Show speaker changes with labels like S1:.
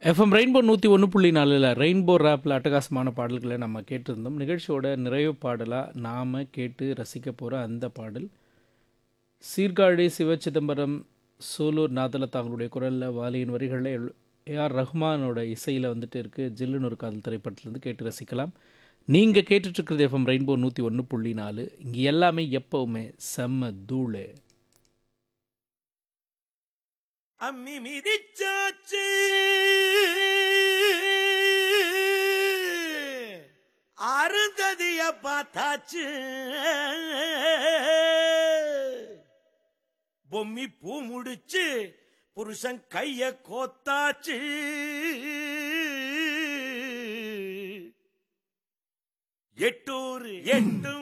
S1: FM rainbow நூற்றி ஒன்று புள்ளி நாலில் ரெயின்போ ரேப்பில் அட்டகாசமான பாடல்களை நம்ம கேட்டிருந்தோம் நிகழ்ச்சியோட நிறைவு பாடலாக நாம் கேட்டு ரசிக்க போகிற அந்த பாடல் சீர்காழி சிவச்சிதம்பரம் சூலூர் நாதல தாங்களுடைய குரலில் வாலியின் வரிகளில் ஏஆர் ரஹ்மானோட இசையில் வந்துட்டு இருக்குது ஜில்லுன்னு ஒரு காதல் திரைப்படத்துலேருந்து கேட்டு ரசிக்கலாம் நீங்கள் கேட்டுட்ருக்கிறது எஃப்எம் ரெயின்போ நூற்றி ஒன்று புள்ளி நாலு இங்கே எல்லாமே எப்போவுமே செம்ம தூளு
S2: அம்மி மிதிச்சாச்சு அருந்ததிய பார்த்தாச்சு பொம்மி பூ முடிச்சு புருஷன் கைய கோத்தாச்சு எட்டூர் எட்டு